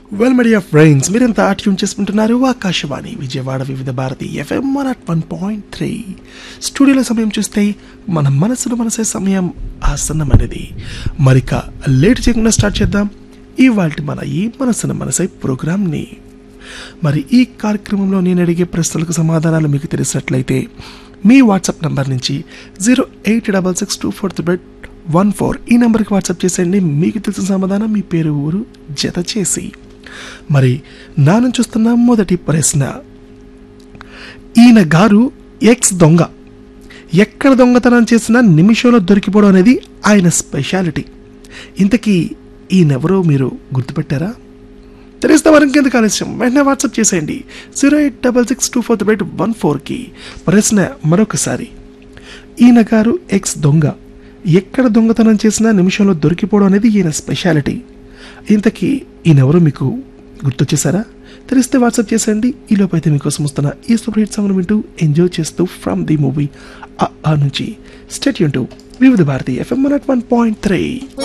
well media friends మీరంతా tune చేసుకుంటున్నారు Akashvani Vijayawada Vividh Bharati FM one at one point three స్టూడియోలో సమయం చూస్తే మన మనసును మనసే సమయం ఆసన్నమైనది మరిక లేట్ చేయకుండా స్టార్ట్ చేద్దాం ఇవాళ మన ఈ మనసును మనసే ప్రోగ్రామ్ని మరి ఈ కార్యక్రమంలో నేను అడిగే ప్రశ్నలకు సమాధానాలు మీకు తెలిసినట్లయితే మీ వాట్సాప్ నంబర్ నుంచి zero eight double six two four three one four ఈ నెంబర్కి వాట్సాప్ చేసేయండి మీకు తెలిసిన సమాధానం మీ పేరు ఊరు జత చేసి మరి నా నుంచి చూస్తున్న మొదటి ప్రశ్న ఈయన గారు ఎక్స్ దొంగ ఎక్కడ దొంగతనం చేసినా నిమిషంలో దొరికిపోవడం అనేది ఆయన స్పెషాలిటీ ఇంతకీ ఈయనెవరో మీరు గుర్తుపెట్టారా తెలిస్తే వారికి ఇంకెందుకు ఆలస్యం వెంటనే వాట్సాప్ చేసేయండి zero eight double six two four eight one ఫోర్కి ప్రశ్న మరొకసారి ఈయన గారు ఎక్స్ దొంగ ఎక్కడ దొంగతనం చేసినా నిమిషంలో దొరికిపోవడం అనేది ఈయన స్పెషాలిటీ ఇంతకీ ఈయనెవరో మీకు గుర్తొచ్చేసారా తెలిస్తే వాట్సాప్ చేసేయండి ఈ లోపైతే మీకోసం వస్తున్న ఈ సూపర్ హిట్ సాంగ్ వింటూ ఎంజాయ్ చేస్తూ ఫ్రమ్ ది మూవీ ఆ నుంచి స్టేట్ యూన్ to Vividh Bharati FM one point three